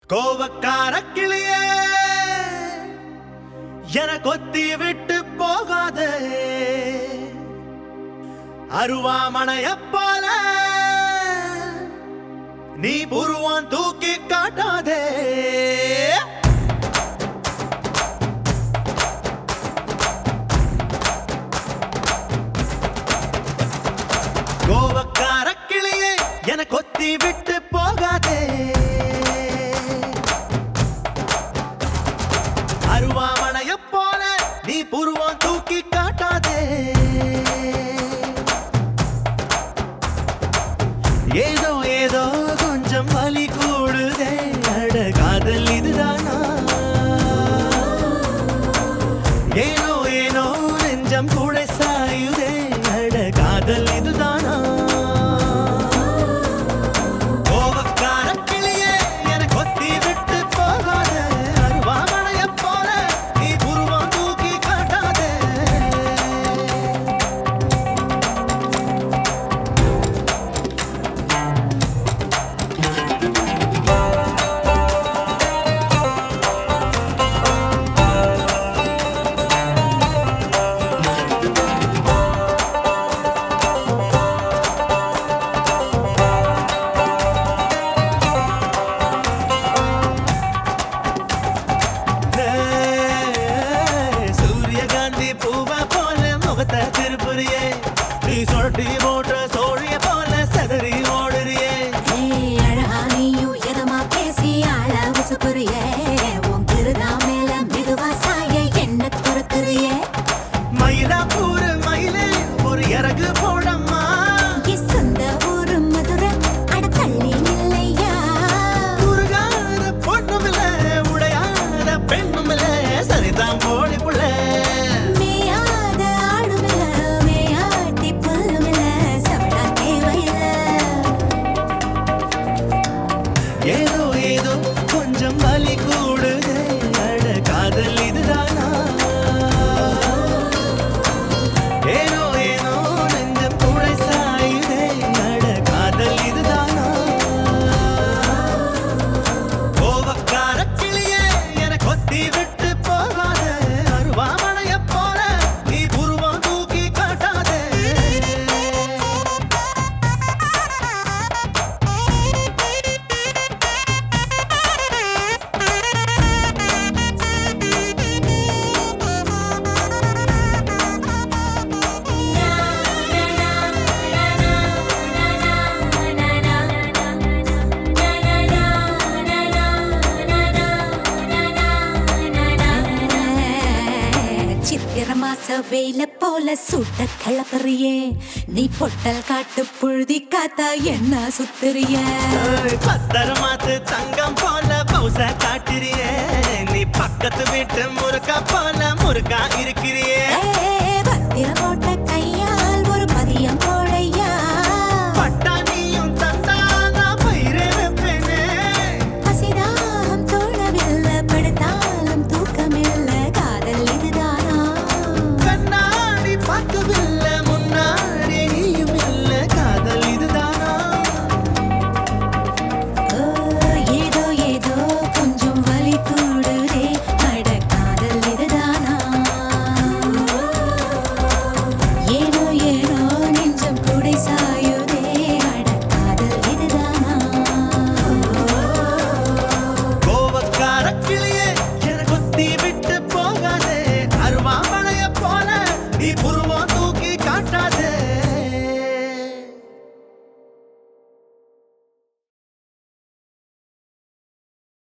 கோவக்கார கிளியே என கொத்தி விட்டு போகாதே அருவாமனைய போல நீ புருவம் தூக்கி காட்டாதே கோவக்கார கிளியே என கொத்தி விட்டு போகாதே அருவாமனைய போல நீ புருவம் தூக்கி காட்டாதே ஏதோ ஏதோ கொஞ்சம் வலி கூடுதே அட காதல் இதுதானா ஏனோ ஏனோ நெஞ்சம் கூட சாயுதே அட காதல் இதுதானா கோவக்கார கிளியே என கொத்தி விட்டு போகாதே அருவாமனையப் போல நீ புருவம் தூக்கி காட்டாதே சூரியகாந்தி பூவ போல முகத்தை திருப்புறியே நீ சொட்டி போட்ட சோழிய போல சதறி ஓடுறியே ஏய், அழகா நீயும் எதமா பேசி ஆள உசுப்புறியே. உன் திருதா மேல மெதுவா சாய என்ன துரத்துறியே. மயிலாப்பூர் மயிலே ஒரு இறகு போடம்மா என் சொந்த ஊரு மதுரை, அட தள்ளி நில்லையா. உருகாத பொண்ணுமில்ல உடையாத பெண்ணுமில்ல சரிதான் போடி புள்ள மேயாத ஆடுமில்ல, மேயாட்டி புல்லுமில்ல, சவடா தேவையில்ல. ஏதோ ஏதோ கொஞ்சம் வலி கூடுதே அட காதல் இதுதானா ஏனோ ஏனோ நெஞ்சம் கூட சாயுதே அட காதல் இதுதானா கோவக்கார கிளியே என கொத்தி விட்டு போகாத அருவாமனையப் போல நீ புருவம் தூக்கி காட்டாதே சித்திர மாச வெயில போல சுட்ட கிளப்புறியே நீ பொட்டல் காட்டு புழுதி காத்தா என்ன சுத்துறிய பத்தரமாத்து தங்கம் போல பௌச காட்டுறியே நீ பக்கத்து வீட்டு முருக்கா போல முருக்கா இருக்கிறியே